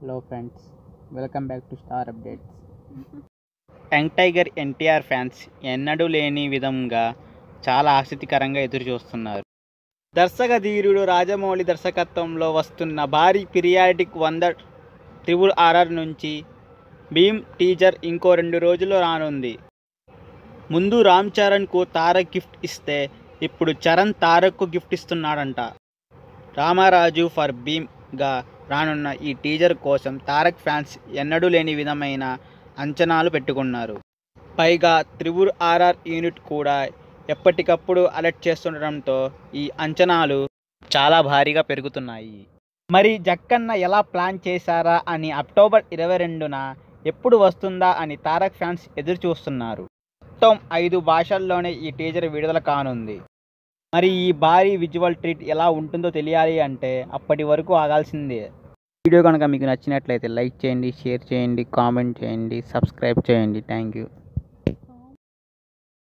hello friends welcome back to star updates young tiger NTR fans ఎన్నడూ లేని విధంగా చాలా ఆసక్తికరంగా ఎదురు చూస్తున్నారు దర్శక ధీరుడు రాజమౌళి దర్శకత్వంలో వస్తున్న భారీ పీరియాడిక్ వంద త్రిబుల్ ఆర్ఆర్ నుంచి భీమ్ టీజర్ ఇంకో రెండు రోజుల్లో రానుంది ముందు రామ్ చరణ్కు తారక్ గిఫ్ట్ ఇస్తే ఇప్పుడు చరణ్ తారక్కు గిఫ్ట్ ఇస్తున్నాడంట రామారాజు ఫర్ భీమ్గా రానున్న ఈ టీజర్ కోసం తారక్ ఫ్యాన్స్ ఎన్నడూ లేని విధమైన అంచనాలు పెట్టుకున్నారు పైగా త్రిబుల్ ఆర్ఆర్ యూనిట్ కూడా ఎప్పటికప్పుడు అలర్ట్ చేస్తుండటంతో ఈ అంచనాలు చాలా భారీగా పెరుగుతున్నాయి మరి జక్కన్న ఎలా ప్లాన్ చేశారా అని అక్టోబర్ ఇరవై రెండున ఎప్పుడు వస్తుందా అని తారక్ ఫ్యాన్స్ ఎదురు చూస్తున్నారు మొత్తం ఐదు భాషల్లోనే ఈ టీజర్ విడుదల కానుంది మరి ఈ భారీ విజువల్ ట్రీట్ ఎలా ఉంటుందో తెలియాలి అంటే అప్పటి వరకు ఆగాల్సిందే వీడియో కనుక మీకు నచ్చినట్లయితే లైక్ చేయండి షేర్ చేయండి కామెంట్ చేయండి సబ్స్క్రైబ్ చేయండి థ్యాంక్ యూ